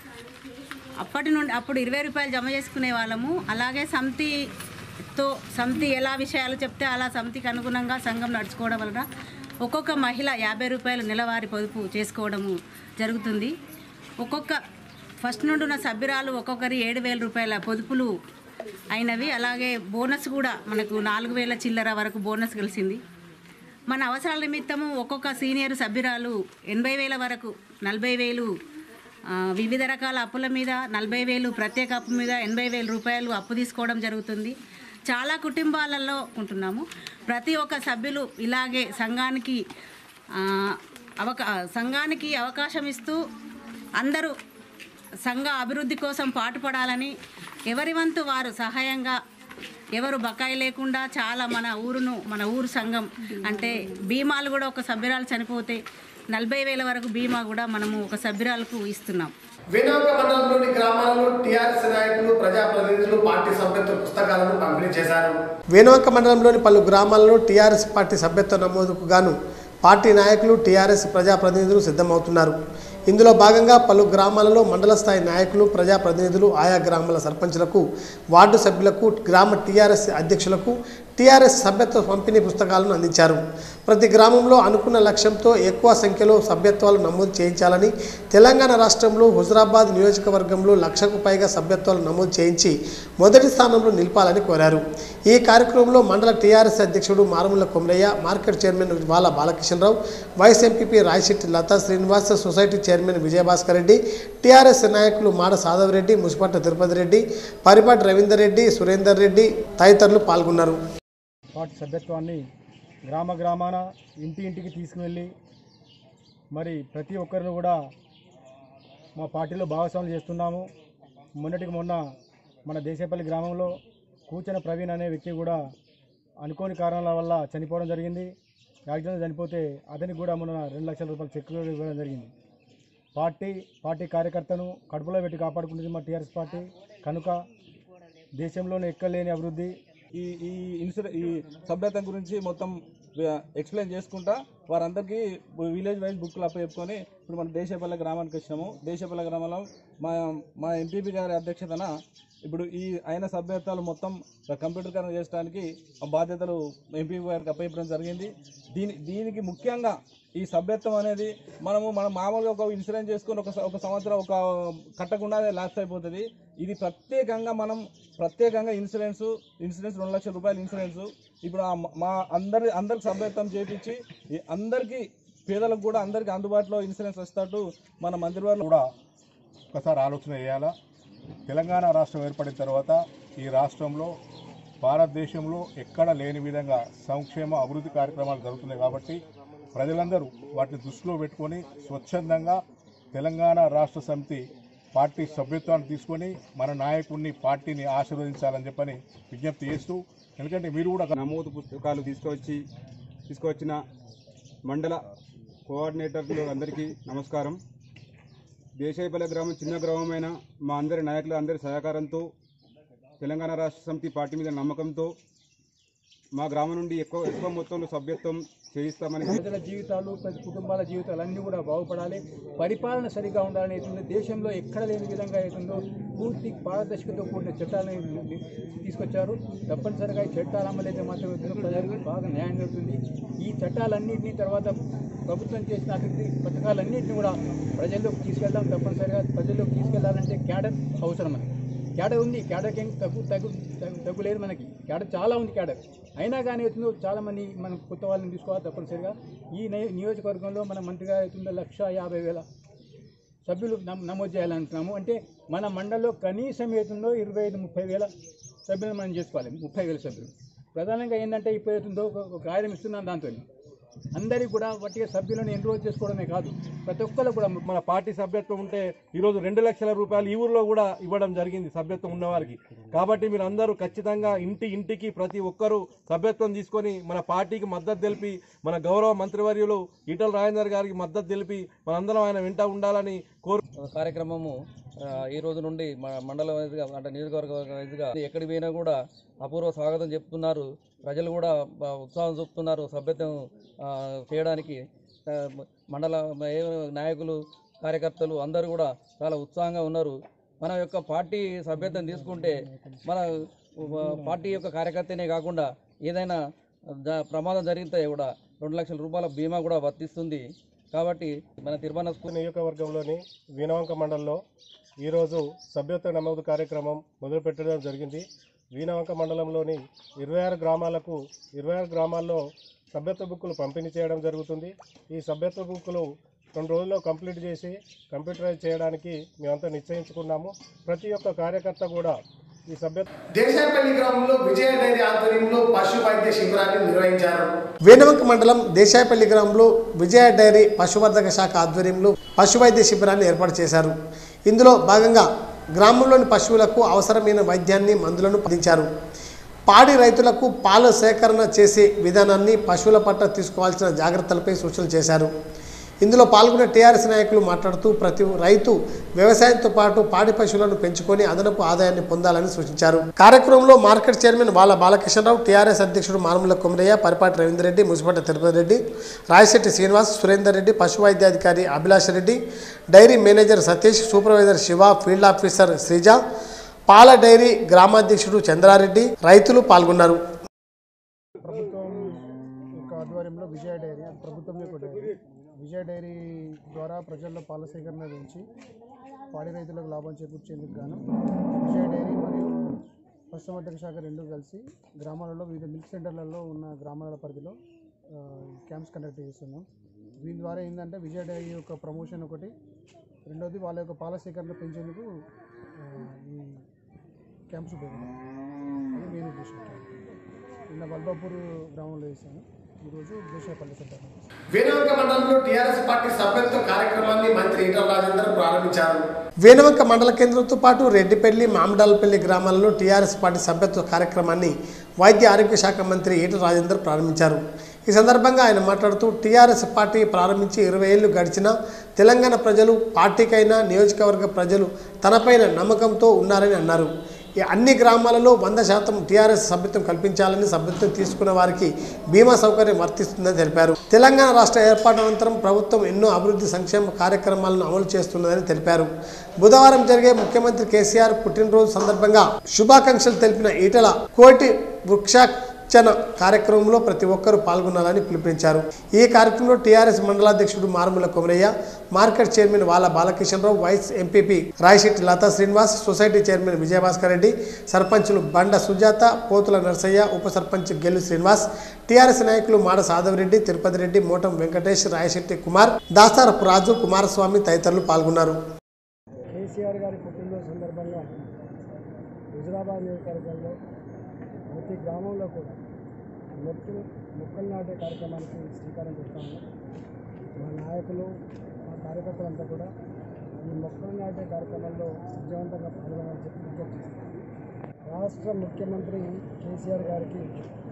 అప్పటి నుండి అప్పుడు ఇరవై రూపాయలు జమ చేసుకునే వాళ్ళము అలాగే సమితితో సమితి ఎలా విషయాలు చెప్తే అలా సమితికి అనుగుణంగా సంఘం నడుచుకోవడం వలన ఒక్కొక్క మహిళ యాభై రూపాయలు నెలవారీ పొదుపు చేసుకోవడము జరుగుతుంది ఒక్కొక్క ఫస్ట్ నుండి ఉన్న సభ్యురాలు ఒక్కొక్కరి ఏడు వేల రూపాయల పొదుపులు అయినవి అలాగే బోనస్ కూడా మనకు నాలుగు వేల చిల్లర వరకు బోనస్ కలిసింది మన అవసరాల నిమిత్తము ఒక్కొక్క సీనియర్ సభ్యురాలు ఎనభై వేల వరకు నలభై వేలు ఆ, వివిధ రకాల అప్పుల మీద నలభై వేలు ప్రత్యేక అప్పు మీద ఎనభై వేల రూపాయలు అప్పు తీసుకోవడం జరుగుతుంది చాలా కుటుంబాలలో ఉంటున్నాము ప్రతి ఒక్క సభ్యులు ఇలాగే సంఘానికి ఆ, అవకా సంఘానికి అవకాశం ఇస్తూ అందరూ సంఘ అభివృద్ధి కోసం పాటుపడాలని ఎవరి వంతు వారు సహాయంగా ఎవరు బకాయి లేకుండా చాలా మన ఊరును మన ఊరు సంఘం అంటే బీమాలు కూడా ఒక సభ్యురాలు చనిపోతే నలభై వేల వరకు బీమా కూడా మనము ఒక సభ్యురాలకు ఇస్తున్నాం వేణాక మండలంలోని గ్రామాలలో టీఆర్ఎస్ నాయకులు ప్రజాప్రతినిధులు పార్టీ సభ్యత్వ పుస్తకాలను పంపిణీ చేశారు వేణువంక మండలంలోని పలు గ్రామాలలో టీఆర్ఎస్ పార్టీ సభ్యత్వ నమోదుకు గాను పార్టీ నాయకులు టీఆర్ఎస్ ప్రజాప్రతినిధులు సిద్ధమవుతున్నారు ఇందులో భాగంగా పలు గ్రామాలలో మండల స్థాయి నాయకులు ప్రజాప్రతినిధులు ఆయా గ్రామాల సర్పంచులకు వార్డు సభ్యులకు గ్రామ టీఆర్ఎస్ అధ్యక్షులకు టీఆర్ఎస్ సభ్యత్వ పంపిణీ పుస్తకాలను అందించారు ప్రతి గ్రామంలో అనుకున్న లక్ష్యంతో ఎక్కువ సంఖ్యలో సభ్యత్వాలు నమోదు చేయించాలని తెలంగాణ రాష్ట్రంలో హుజరాబాద్ నియోజకవర్గంలో లక్షకు పైగా సభ్యత్వాలు నమోదు చేయించి మొదటి స్థానంలో నిలపాలని కోరారు ఈ కార్యక్రమంలో మండల టీఆర్ఎస్ అధ్యక్షుడు మారముల Komaraiah market chairman Vala Balakishan Rao vice MPP Rayasetti Latha Srinivas society chairman Vijaya Bhaskar Reddy TRS నాయకులు మాడ సాధవరెడ్డి ముసుపట్ట తిరుపతి రెడ్డి పరిపాటి రవీందర్ రెడ్డి సురేందర్ రెడ్డి తదితరులు పాల్గొన్నారు పార్టీ సభ్యత్వాన్ని గ్రామ గ్రామాన ఇంటి ఇంటికి తీసుకువెళ్ళి మరి ప్రతి ఒక్కరిని కూడా మా పార్టీలో భాగస్వాములు చేస్తున్నాము మొన్నటికి మొన్న మన దేశపల్లి గ్రామంలో కూచన ప్రవీణ్ అనే వ్యక్తి కూడా అనుకోని కారణాల వల్ల చనిపోవడం జరిగింది యాక్సిడెంట్ చనిపోతే అతనికి కూడా మొన్న రెండు లక్షల రూపాయలు చెక్ ఇవ్వడం జరిగింది పార్టీ పార్టీ కార్యకర్తను కడుపులో పెట్టి కాపాడుకుంటుంది మా టీఆర్ఎస్ పార్టీ కనుక దేశంలోనే ఎక్కలేని అభివృద్ధి ఈ ఈ ఇన్సూరె ఈ సభ్యత గురించి మొత్తం ఎక్స్ప్లెయిన్ చేసుకుంటా వారందరికీ విలేజ్ వైజ్ బుక్లు అప్ప చెప్పుకొని ఇప్పుడు మన దేశపల్లె గ్రామానికి వచ్చినాము దేశపల్లె గ్రామంలో మా మా ఎంపీపీ గారి అధ్యక్షతన ఇప్పుడు ఈ అయిన సభ్యత్వాలు మొత్తం కంప్యూటర్కరణ చేయడానికి ఆ బాధ్యతలు ఎంపీ గారికి అప్పచెప్పడం జరిగింది దీని దీనికి ముఖ్యంగా ఈ సభ్యత్వం అనేది మనము మనం మామూలుగా ఒక ఇన్సూరెన్స్ చేసుకొని ఒక స- ఒక సంవత్సరం ఒక కట్టకుండా ల్యాప్స్ అయిపోతుంది ఇది ప్రత్యేకంగా మనం ప్రత్యేకంగా ఇన్సూరెన్స్ ఇన్సూరెన్స్ రెండు లక్షల రూపాయల ఇన్సూరెన్స్ ఇప్పుడు ఆ మ- మా అందరి అందరికి సభ్యత్వం చేపించి ఈ అందరికీ పేదలకు కూడా అందరికీ అందుబాటులో ఇన్సూరెన్స్ వస్తట్టు మన మంత్రివారు కూడా ఒకసారి ఆలోచన చేయాలా తెలంగాణ రాష్ట్రం ఏర్పడిన తర్వాత ఈ రాష్ట్రంలో భారతదేశంలో ఎక్కడ లేని విధంగా సంక్షేమ అభివృద్ధి కార్యక్రమాలు జరుగుతున్నాయి కాబట్టి ప్రజలందరూ వాటిని దృష్టిలో పెట్టుకొని స్వచ్ఛందంగా తెలంగాణ రాష్ట్ర సమితి పార్టీ సభ్యత్వాన్ని తీసుకొని మన నాయకుడిని పార్టీని ఆశీర్వదించాలని చెప్పని విజ్ఞప్తి చేస్తూ ఎందుకంటే మీరు కూడా నమోదు పుస్తకాలు తీసుకువచ్చి తీసుకువచ్చిన మండల కోఆర్డినేటర్లు అందరికీ నమస్కారం దేశాయపల్లి గ్రామం చిన్న గ్రామమైన మా అందరి నాయకుల అందరి సహకారంతో తెలంగాణ రాష్ట్ర సమితి పార్టీ మీద నమ్మకంతో మా గ్రామం నుండి ఎక్కువ ఎక్కువ మొత్తంలో సభ్యత్వం చేయిస్తామని ప్రజల జీవితాలు ప్రతి కుటుంబాల జీవితాలు అన్నీ కూడా బాగుపడాలి పరిపాలన సరిగా ఉండాలని అవుతుంది దేశంలో ఎక్కడ లేని విధంగా అవుతుందో పూర్తి పారదర్శకతో కూడిన చట్టాలను తీసుకొచ్చారు తప్పనిసరిగా ఈ చట్టాలు అమలైతే మాత్రం అవుతుందో ప్రజలకు బాగా న్యాయం జరుగుతుంది ఈ చట్టాలన్నింటినీ తర్వాత ప్రభుత్వం చేసిన అభివృద్ధి పథకాలన్నింటినీ కూడా ప్రజల్లోకి తీసుకెళ్దాం తప్పనిసరిగా ప్రజల్లోకి తీసుకెళ్లాలంటే క్యాడర్ అవసరం మనకి క్యాడర్ ఉంది క్యాడర్కి ఏం తగ్గు తగ్గు తగ్గు తగ్గులేదు మనకి క్యాడర్ చాలా ఉంది క్యాడర్ అయినా కానీ అవుతుందో చాలామంది మనం కొత్త వాళ్ళని తీసుకోవాలి తప్పనిసరిగా ఈ నియో- నియోజకవర్గంలో మన మంత్రిగా అవుతుందో లక్ష యాభై వేల సభ్యులు నమ్- నమోదు చేయాలనుకున్నాము అంటే మన మండలంలో కనీసం అవుతుందో ఇరవై ఐదు ముప్పై వేల సభ్యులు మనం చేసుకోవాలి ముప్పై వేల సభ్యులు ప్రధానంగా ఏంటంటే ఇప్పుడు అవుతుందో ఒక ఒక కాగితం ఇస్తున్నాం దాంతో అందరికీ కూడా వట్టిగా సభ్యులను ఎన్రోల్ చేసుకోవడమే కాదు ప్రతి ఒక్కరు కూడా మన పార్టీ సభ్యత్వం ఉంటే ఈరోజు రెండు లక్షల రూపాయలు ఈ ఊర్లో కూడా ఇవ్వడం జరిగింది సభ్యత్వం ఉన్నవారికి కాబట్టి మీరు అందరూ ఖచ్చితంగా ఇంటి ఇంటికి ప్రతి ఒక్కరూ సభ్యత్వం తీసుకొని మన పార్టీకి మద్దతు తెలిపి మన గౌరవ మంత్రివర్యులు ఈటల రాజేందర్ గారికి మద్దతు తెలిపి మనందరం ఆయన వెంట ఉండాలని కోరు కార్యక్రమము ఆ, ఈ రోజు నుండి మన మండలం వైజ్గా అంటే నియోజకవర్గ వైజ్గా ఎక్కడికి పోయినా కూడా అపూర్వ స్వాగతం చెప్తున్నారు ప్రజలు కూడా బా- ఉత్సాహం చూపుతున్నారు సభ్యత్వం ఆ, చేయడానికి ఆ, మండల ఏ నాయకులు కార్యకర్తలు అందరూ కూడా చాలా ఉత్సాహంగా ఉన్నారు మన యొక్క పార్టీ సభ్యత్వం తీసుకుంటే మన ఆ, పార్టీ యొక్క కార్యకర్తనే కాకుండా ఏదైనా జ- ప్రమాదం జరిగితే కూడా రెండు లక్షల రూపాయల బీమా కూడా వర్తిస్తుంది కాబట్టి మన తిరుమల స్కూల్ నియోజకవర్గంలోని వీణవంక మండలంలో ఈరోజు సభ్యత్వ నమోదు కార్యక్రమం మొదలుపెట్టడం జరిగింది వీణవంక మండలంలోని ఇరవై ఆరు గ్రామాలకు ఇరవై ఆరు గ్రామాల్లో సభ్యత్వ బుక్కులు పంపిణీ చేయడం జరుగుతుంది ఈ సభ్యత్వ బుక్కులు రెండు రోజుల్లో కంప్లీట్ చేసి కంప్యూటరైజ్ చేయడానికి మేమంతా నిశ్చయించుకున్నాము ప్రతి ఒక్క కార్యకర్త కూడా ఈ సభ్యత్వ దేశాపల్లి గ్రామంలో విజయ డైరీ ఆధ్వర్యంలో పశు వైద్య శిబిరాన్ని నిర్వహించారు వేణవంక మండలం దేశాయపల్లి గ్రామంలో విజయ డైరీ పశువర్ధక శాఖ ఆధ్వర్యంలో పశు వైద్య శిబిరాన్ని ఏర్పాటు చేశారు ఇందులో భాగంగా గ్రామంలోని పశువులకు అవసరమైన వైద్యాన్ని మందులను అందించారు పాడి రైతులకు పాల సేకరణ చేసే విధానాన్ని పశువుల పట్ల తీసుకోవాల్సిన జాగ్రత్తలపై సూచనలు చేశారు ఇందులో పాల్గొన్న టీఆర్ఎస్ నాయకులు మాట్లాడుతూ ప్రతి రైతు వ్యవసాయంతో పాటు పాడి పశువులను పెంచుకొని అదనపు ఆదాయాన్ని పొందాలని సూచించారు కార్యక్రమంలో market chairman Bala Balakrishna Rao TRS అధ్యక్షుడు మానముల కొమరయ్య పరిపాటి రవీందర్ రెడ్డి ముసిపట్ట తిరుపతి రెడ్డి రాయశెట్టి శ్రీనివాస్ సురేందర్ రెడ్డి పశు వైద్యాధికారి Abhilash Reddy dairy manager Satish supervisor Shiva field officer Sreeja పాల డైరీ గ్రామాధ్యక్షుడు చంద్రారెడ్డి రైతులు పాల్గొన్నారు ప్రభుత్వం యొక్క ఆధ్వర్యంలో విజయ డైరీ అది ప్రభుత్వం యొక్క డైరీ విజయ డైరీ ద్వారా ప్రజల్లో పాల సేకరణ పెంచి పాడి రైతులకు లాభం చేకూర్చేందుకు గాను విజయ డైరీ మరియు పశుసంవర్ధక శాఖ రెండు కలిసి గ్రామాలలో వివిధ మిల్క్ సెంటర్లలో ఉన్న గ్రామాల పరిధిలో ఆ, క్యాంప్స్ కండక్ట్ చేస్తున్నాం దీని ద్వారా ఏంటంటే విజయ డైరీ యొక్క ప్రమోషన్ ఒకటి రెండోది వాళ్ళ యొక్క పాల సేకరణ పెంచేందుకు ఆ, ఈ క్యాంప్స్ ఉపయోగపడతాయి అది మెయిన్ ఉద్దేశం నిన్న వల్బాపూర్ గ్రామంలో వేసాను ఈరోజు దేశపల్లి సెంటర్ వేణువంక మండలంలో టీఆర్ఎస్ పార్టీ సభ్యత్వ కార్యక్రమాన్ని మంత్రి ఈటల రాజేందర్ ప్రారంభించారు వేణువంక మండల కేంద్రంతో పాటు రెడ్డిపల్లి మామిడాలపల్లి గ్రామాలలో టీఆర్ఎస్ పార్టీ సభ్యత్వ కార్యక్రమాన్ని వైద్య ఆరోగ్య శాఖ మంత్రి ఈటల రాజేందర్ ప్రారంభించారు ఈ సందర్భంగా ఆయన మాట్లాడుతూ టీఆర్ఎస్ పార్టీ ప్రారంభించి ఇరవై ఏళ్లు గడిచిన తెలంగాణ ప్రజలు పార్టీకైనా నియోజకవర్గ ప్రజలు తనపైన నమ్మకంతో ఉన్నారని అన్నారు ఈ అన్ని గ్రామాలలో వంద శాతం టీఆర్ఎస్ సభ్యత్వం కల్పించాలని సభ్యత్వం తీసుకున్న వారికి బీమా సౌకర్యం వర్తిస్తుందని తెలిపారు తెలంగాణ రాష్ట్ర ఏర్పాటు అనంతరం ప్రభుత్వం ఎన్నో అభివృద్ధి సంక్షేమ కార్యక్రమాలను అమలు చేస్తున్నదని తెలిపారు బుధవారం జరిగే ముఖ్యమంత్రి కేసీఆర్ పుట్టినరోజు సందర్భంగా శుభాకాంక్షలు తెలిపిన ఈటల కోటి వృక్షార్చన కార్యక్రమంలో ప్రతి ఒక్కరూ పాల్గొనాలని పిలుపునిచ్చారు ఈ కార్యక్రమంలో టీఆర్ఎస్ మండలాధ్యక్షుడు మారుమూల Komaraiah market chairman Vala Balakishan Rao vice MPP Rayasetti Latha Srinivas society chairman Vijaya Bhaskar Reddy సర్పంచులు బండ సుజాత పోతుల నర్సయ్య ఉప సర్పంచ్ గెల్లు శ్రీనివాస్ టీఆర్ఎస్ నాయకులు మాడ సాధవరెడ్డి తిరుపతి రెడ్డి మోటం వెంకటేష్ రాయశెట్టి కుమార్ దాసారపు రాజు కుమారస్వామి తదితరులు పాల్గొన్నారు కేసీఆర్ గారి పుట్టినరోజు సందర్భంగా హుజరాబాద్ నియోజకవర్గంలో ప్రతి గ్రామంలో కూడా మొక్కలు మొక్కలు నాటే కార్యక్రమానికి శ్రీకారం చుడతాము మా నాయకులు మా కార్యకర్తలంతా కూడా ఈ మొక్కలు నాటే కార్యక్రమంలో విజయవంతంగా పాల్గొనాలని చెప్పి విజ్ఞప్తి చేస్తున్నాను రాష్ట్ర ముఖ్యమంత్రి కేసీఆర్ గారికి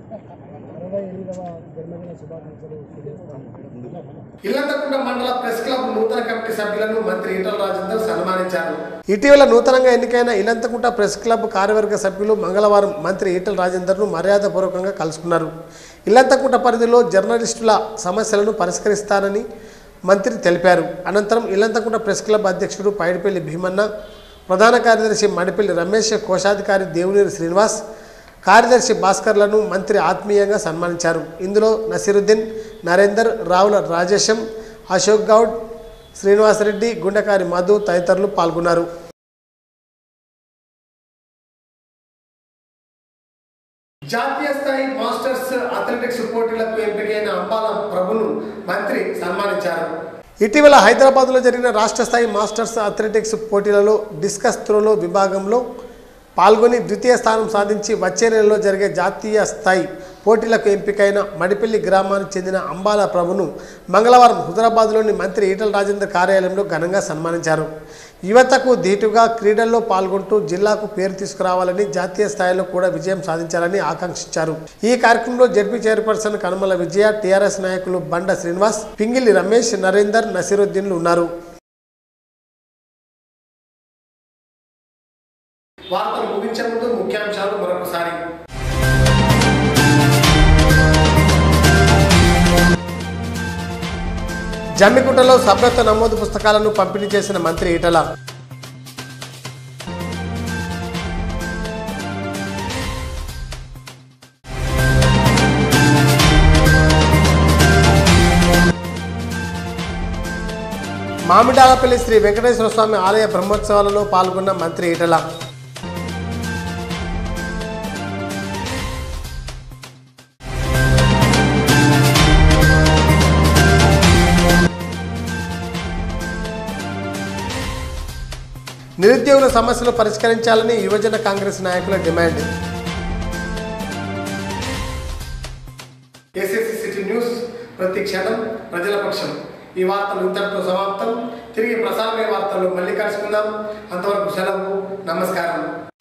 అరవై ఎనిమిదవ జన్మదిన శుభాకాంక్షలు తెలియజేస్తాను ఇల్లంతకుంట మండల ప్రెస్ క్లబ్ నూతన కమిటీ సభ్యులను మంత్రి ఈటల రాజేందర్ సన్మానించారు ఇటీవల నూతనంగా ఎన్నికైన ఇలంతకుంట ప్రెస్ క్లబ్ కార్యవర్గ సభ్యులు మంగళవారం మంత్రి ఈటల రాజేందర్ను మర్యాదపూర్వకంగా కలుసుకున్నారు ఇల్లంతకుంట పరిధిలో జర్నలిస్టుల సమస్యలను పరిష్కరిస్తానని మంత్రి తెలిపారు అనంతరం ఇల్లంతకుంట ప్రెస్ క్లబ్ అధ్యక్షుడు పైడిపల్లి భీమన్న ప్రధాన కార్యదర్శి మడిపల్లి రమేష్ కోశాధికారి దేవునీరు శ్రీనివాస్ కార్యదర్శి భాస్కర్లను మంత్రి ఆత్మీయంగా సన్మానించారు ఇందులో నసీరుద్దీన్ నరేందర్ రావుల రాజేశం అశోక్ గౌడ్ శ్రీనివాసరెడ్డి గుండెకారి మధు తదితరులు పాల్గొన్నారు జాతీయ స్థాయి మాస్టర్స్ అథ్లెటిక్స్ పోటీలకు ఎంపికైన అంబాల ప్రభును మంత్రి సన్మానించారు ఇటీవల హైదరాబాద్లో జరిగిన రాష్ట్ర స్థాయి మాస్టర్స్ అథ్లెటిక్స్ పోటీలలో డిస్కస్ త్రోలో విభాగంలో పాల్గొని ద్వితీయ స్థానం సాధించి వచ్చే నెలలో జరిగే జాతీయ స్థాయి పోటీలకు ఎంపికైన మడిపల్లి గ్రామానికి చెందిన అంబాల ప్రభును మంగళవారం హుజరాబాద్లోని మంత్రి ఈటల రాజేందర్ కార్యాలయంలో ఘనంగా సన్మానించారు యువతకు ధీటుగా క్రీడల్లో పాల్గొంటూ జిల్లాకు పేరు తీసుకురావాలని జాతీయ స్థాయిలో కూడా విజయం సాధించాలని ఆకాంక్షించారు ఈ కార్యక్రమంలో ZP chairperson Kanumala Vijaya TRS నాయకులు బండ శ్రీనివాస్ పింగిలి రమేష్ నరేందర్ నసీరుద్దీన్లు ఉన్నారు వార్తలు ముగించే ముందు ముఖ్యాంశాలు మరొకసారి జమ్మికుంటలో సభ్యత్వ నమోదు పుస్తకాలను పంపిణీ చేసిన మంత్రి ఈటల మామిడాలపల్లి శ్రీ వెంకటేశ్వర స్వామి ఆలయ బ్రహ్మోత్సవాలలో పాల్గొన్న మంత్రి ఈటల నిరుద్యోగుల సమస్యలు పరిష్కరించాలని యువజన కాంగ్రెస్ నాయకుల డిమాండ్ ఏసీసీ సిటీ న్యూస్ ప్రతి క్షణం ప్రజల పక్షం ఈ వార్తలు ఇంతటితో సమాప్తం తిరిగి ప్రసారమైన వార్తల్లో మళ్ళీ కలుసుకుందాం అంతవరకు సెలవు నమస్కారం